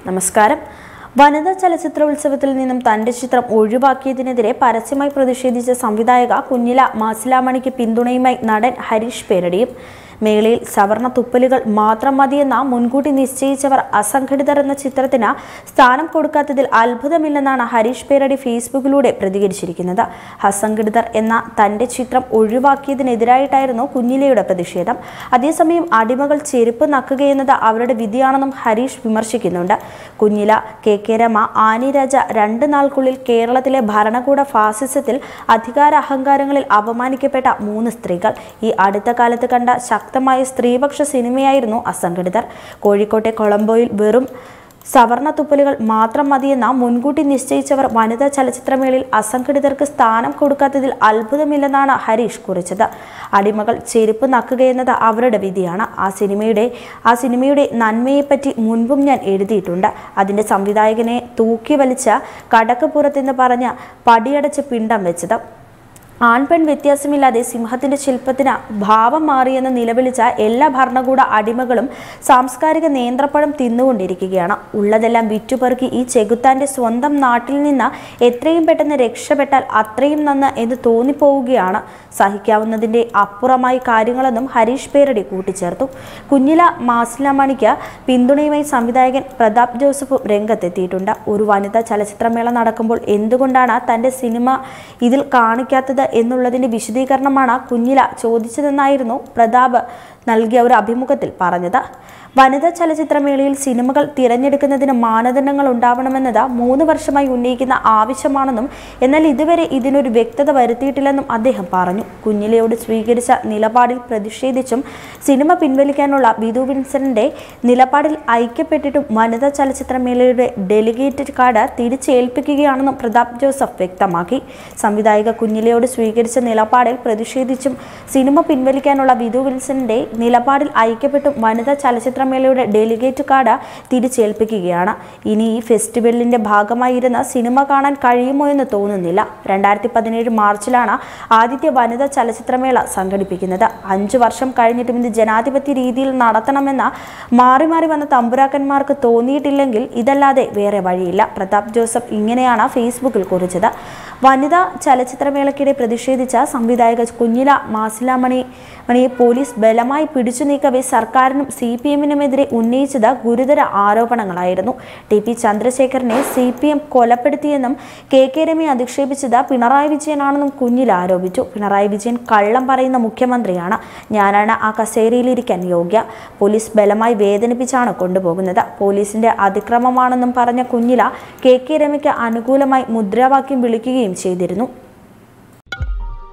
നമസ്കാരം വനിതാ ചലച്ചിത്രോത്സവത്തിൽ നിന്നും തന്റെ ചിത്രം ഒഴിവാക്കിയതിനെതിരെ പരസ്യമായി പ്രതിഷേധിച്ച സംവിധായക കുഞ്ഞില മാസിലാമണിക്ക് പിന്തുണയുമായി നടൻ ഹരീഷ് പേരടിയും മേളയിൽ സവർണ തുപ്പലുകൾ മാത്രം മതിയെന്ന മുൻകൂട്ടി നിശ്ചയിച്ചവർ അസംഘടിതർ എന്ന ചിത്രത്തിന് സ്ഥാനം കൊടുക്കാത്തതിൽ അത്ഭുതമില്ലെന്നാണ് ഹരീഷ് പേരടി ഫേസ്ബുക്കിലൂടെ പ്രതികരിച്ചിരിക്കുന്നത് അസംഘടിതർ എന്ന തന്റെ ചിത്രം ഒഴിവാക്കിയതിനെതിരായിട്ടായിരുന്നു കുഞ്ഞിലയുടെ പ്രതിഷേധം അതേസമയം അടിമകൾ ചെരുപ്പ് നക്കുകയെന്നത് അവരുടെ വിധിയാണെന്നും ഹരീഷ് വിമർശിക്കുന്നുണ്ട് കുഞ്ഞില കെ കെ രമ ആനി രാജ രണ്ട് നാൾക്കുള്ളിൽ കേരളത്തിലെ ഭരണകൂട ഫാസിസത്തിൽ അധികാര അഹങ്കാരങ്ങളിൽ അപമാനിക്കപ്പെട്ട മൂന്ന് സ്ത്രീകൾ ഈ അടുത്ത കാലത്ത് കണ്ട ശക്തമായ സ്ത്രീപക്ഷ സിനിമയായിരുന്നു അസംഘടിതർ കോഴിക്കോട്ടെ കൊളംബോയിൽ വെറും സവർണ തുപ്പലുകൾ മാത്രം മതിയെന്ന മുൻകൂട്ടി നിശ്ചയിച്ചവർ വനിതാ ചലച്ചിത്രമേളയിൽ അസംഘടിതർക്ക് സ്ഥാനം കൊടുക്കാത്തതിൽ അത്ഭുതമില്ലെന്നാണ് ഹരീഷ് കുറിച്ചത് അടിമകൾ ചെരുപ്പ് നക്കുകയെന്നത് അവരുടെ വിധിയാണ് ആ സിനിമയുടെ ആ സിനിമയുടെ നന്മയെപ്പറ്റി മുൻപും ഞാൻ എഴുതിയിട്ടുണ്ട് അതിൻ്റെ സംവിധായകനെ തൂക്കി വലിച്ച കടക്കപ്പുറത്തെന്ന് പറഞ്ഞ് പടിയടച്ച് പിണ്ടം വെച്ചത് ആൺപെൺ വ്യത്യാസമില്ലാതെ സിംഹത്തിന്റെ ശില്പത്തിന് ഭാവം മാറിയെന്ന് നിലവിളിച്ച എല്ലാ ഭരണകൂട അടിമകളും സാംസ്കാരിക നേന്ത്രപ്പഴം തിന്നുകൊണ്ടിരിക്കുകയാണ് ഉള്ളതെല്ലാം വിറ്റുപെറുക്കി ഈ ചെകുത്താന്റെ സ്വന്തം നാട്ടിൽ നിന്ന് എത്രയും പെട്ടെന്ന് രക്ഷപ്പെട്ടാൽ അത്രയും നന്ന് എന്ന് തോന്നിപ്പോവുകയാണ് സഹിക്കാവുന്നതിന്റെ അപ്പുറമായി കാര്യങ്ങളെന്നും ഹരീഷ് പേരടി കൂട്ടിച്ചേർത്തു കുഞ്ഞില മാസിലാമണിക്ക് പിന്തുണയുമായി സംവിധായകൻ പ്രതാപ് ജോസഫും രംഗത്തെത്തിയിട്ടുണ്ട് ഒരു വനിതാ ചലച്ചിത്രമേള നടക്കുമ്പോൾ എന്തുകൊണ്ടാണ് തന്റെ സിനിമ ഇതിൽ കാണിക്കാത്തത് എന്നുള്ളതിന്റെ വിശദീകരണമാണ് കുഞ്ഞില ചോദിച്ചതെന്നായിരുന്നു പ്രതാപ് നൽകിയ ഒരു അഭിമുഖത്തിൽ പറഞ്ഞത് വനിതാ ചലച്ചിത്രമേളയിൽ സിനിമകൾ തിരഞ്ഞെടുക്കുന്നതിന് മാനദണ്ഡങ്ങൾ ഉണ്ടാവണമെന്നത് മൂന്ന് വർഷമായി ഉന്നയിക്കുന്ന ആവശ്യമാണെന്നും എന്നാൽ ഇതുവരെ ഇതിനൊരു വ്യക്തത വരുത്തിയിട്ടില്ലെന്നും അദ്ദേഹം പറഞ്ഞു കുഞ്ഞിലയോട് സ്വീകരിച്ച നിലപാടിൽ പ്രതിഷേധിച്ചും സിനിമ പിൻവലിക്കാനുള്ള ബിദു വിൻസന്റെ നിലപാടിൽ ഐക്യപ്പെട്ടിട്ടും വനിതാ ചലച്ചിത്രമേളയുടെ ഡെലിഗേറ്റ് കാർഡ് തിരിച്ചേൽപ്പിക്കുകയാണെന്നും പ്രതാപ് ജോസഫ് വ്യക്തമാക്കി സംവിധായിക കുഞ്ഞിലയോട് സ്വീകരിച്ച നിലപാടിൽ പ്രതിഷേധിച്ചും സിനിമ പിൻവലിക്കാനുള്ള വിധു വിൽസന്റെ നിലപാടിൽ ഐക്യപ്പെട്ടും വനിതാ ചലച്ചിത്രമേളയുടെ ഡെലിഗേറ്റ് കാർഡ് തിരിച്ചേൽപ്പിക്കുകയാണ് ഇനി ഈ ഫെസ്റ്റിവലിന്റെ ഭാഗമായിരുന്ന സിനിമ കാണാൻ കഴിയുമോ എന്ന് തോന്നുന്നില്ല രണ്ടായിരത്തി പതിനേഴ് മാർച്ചിലാണ് ആദ്യത്തെ വനിതാ ചലച്ചിത്രമേള സംഘടിപ്പിക്കുന്നത് അഞ്ചു വർഷം കഴിഞ്ഞിട്ടും ഇത് ജനാധിപത്യ രീതിയിൽ നടത്തണമെന്ന മാറി മാറി വന്ന തമ്പുരാക്കന്മാർക്ക് തോന്നിയിട്ടില്ലെങ്കിൽ ഇതല്ലാതെ വേറെ വഴിയില്ല പ്രതാപ് ജോസഫ് ഇങ്ങനെയാണ് ഫേസ്ബുക്കിൽ കുറിച്ചത് വനിതാ ചലച്ചിത്രമേളയ്ക്കിടെ പ്രതിഷേധിച്ച സംവിധായക കുഞ്ഞില മാസിലാമണി മണിയെ പോലീസ് ബലമായി പിടിച്ചു നീക്കവേ സർക്കാരിനും സി പി എമ്മിനുമെതിരെ ഉന്നയിച്ചത് ഗുരുതര ആരോപണങ്ങളായിരുന്നു ടി പി ചന്ദ്രശേഖരനെ സി പി എം കൊലപ്പെടുത്തിയെന്നും കെ കെ രമയെ അധിക്ഷേപിച്ചത് പിണറായി വിജയനാണെന്നും കുഞ്ഞിൽ ആരോപിച്ചു പിണറായി വിജയൻ കള്ളം പറയുന്ന മുഖ്യമന്ത്രിയാണ് ഞാനാണ് ആ കസേരയിലിരിക്കാൻ യോഗ്യ പോലീസ് ബലമായി വേദനിപ്പിച്ചാണ് കൊണ്ടുപോകുന്നത് പോലീസിന്റെ അതിക്രമമാണെന്നും പറഞ്ഞ കുഞ്ഞില കെ കെ രമയ്ക്ക് അനുകൂലമായി മുദ്രാവാക്യം വിളിക്കുകയും ചെയ്തിരുന്നു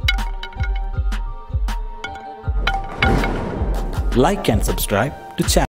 like and subscribe to channel